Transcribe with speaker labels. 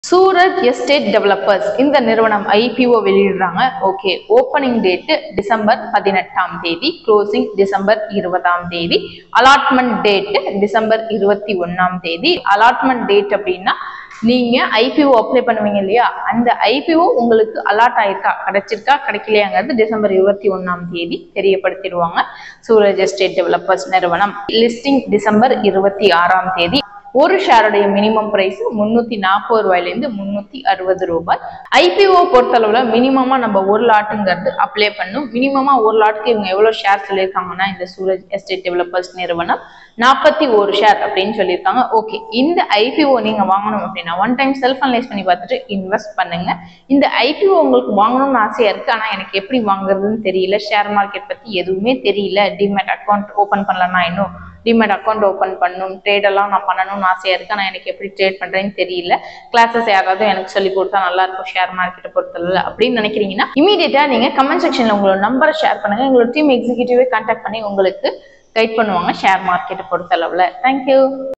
Speaker 1: Suraj estate developers இந்த நிறுவனம் IPO வெளியிடுறாங்க ஓகே ஓப்பனிங் டேட்டு டிசம்பர் பதினெட்டாம் தேதி க்ளோசிங் டிசம்பர் இருபதாம் தேதி அலாட்மெண்ட் டேட்டு டிசம்பர் இருபத்தி ஒன்னாம் தேதி அலாட்மெண்ட் டேட் அப்படின்னா நீங்க ஐபிஓ அப்ளை பண்ணுவீங்க இல்லையா அந்த ஐபிஓ உங்களுக்கு அலாட் ஆயிருக்கா கிடைச்சிருக்கா கிடைக்கலையாங்கிறது டிசம்பர் இருபத்தி ஒன்னாம் தேதி தெரியப்படுத்திடுவாங்க சூரஜ் எஸ்டேட் டெவலப்பர்ஸ் நிறுவனம் லிஸ்டிங் டிசம்பர் இருபத்தி ஆறாம் தேதி ஒரு ஷேருடைய மினிமம் பிரைஸ் முன்னூத்தி நாற்பது ரூபாயிலேருந்து முன்னூத்தி அறுபது ரூபாய் ஐபிஓ பொறுத்தளவுல மினிமமா நம்ம ஒரு லாட்டுங்கிறது அப்ளை பண்ணும் மினிமமா ஒரு லாட்டுக்கு இவங்க எவ்வளவு ஷேர் சொல்லியிருக்காங்கன்னா இந்த சூரஜ் எஸ்டேட் டெவலப்பர்ஸ் நிறுவனம் நாற்பத்தி ஒரு ஷேர் அப்படின்னு சொல்லியிருக்காங்க ஓகே இந்த ஐபிஓ நீங்க வாங்கணும் அப்படின்னா ஒன் டைம் செல்ஃப் அனலைஸ் பண்ணி பார்த்துட்டு இன்வெஸ்ட் பண்ணுங்க இந்த ஐபிஓ உங்களுக்கு வாங்கணும்னு ஆசையா இருக்கு ஆனா எனக்கு எப்படி வாங்குறதுன்னு தெரியல ஷேர் மார்க்கெட் பத்தி எதுவுமே தெரியல டிமேட் அக்கௌண்ட் ஓபன் பண்ணலன்னா இன்னும் டிமேட் அக்கௌண்ட் ஓப்பன் பண்ணணும் ட்ரேட் எல்லாம் நான் பண்ணணும்னு ஆசையா இருக்கு ஆனால் எனக்கு எப்படி ட்ரேட் பண்றேன்னு தெரியல கிளாஸஸ் யாராவது எனக்கு சொல்லி கொடுத்தா நல்லா இருக்கும் ஷேர் மார்க்கெட்டை பொறுத்தளவு அப்படின்னு நினைக்கிறீங்கன்னா இமீடியட்டா நீங்க கமெண்ட் செக்ஷன்ல உங்களோட நம்பரை ஷேர் பண்ணுங்க உங்களோட டீம் எக்ஸிக்யூட்டிவே கான்டாக்ட் பண்ணி உங்களுக்கு கைட் பண்ணுவாங்க ஷேர் மார்க்கெட்டை பொறுத்தளவுல தேங்க்யூ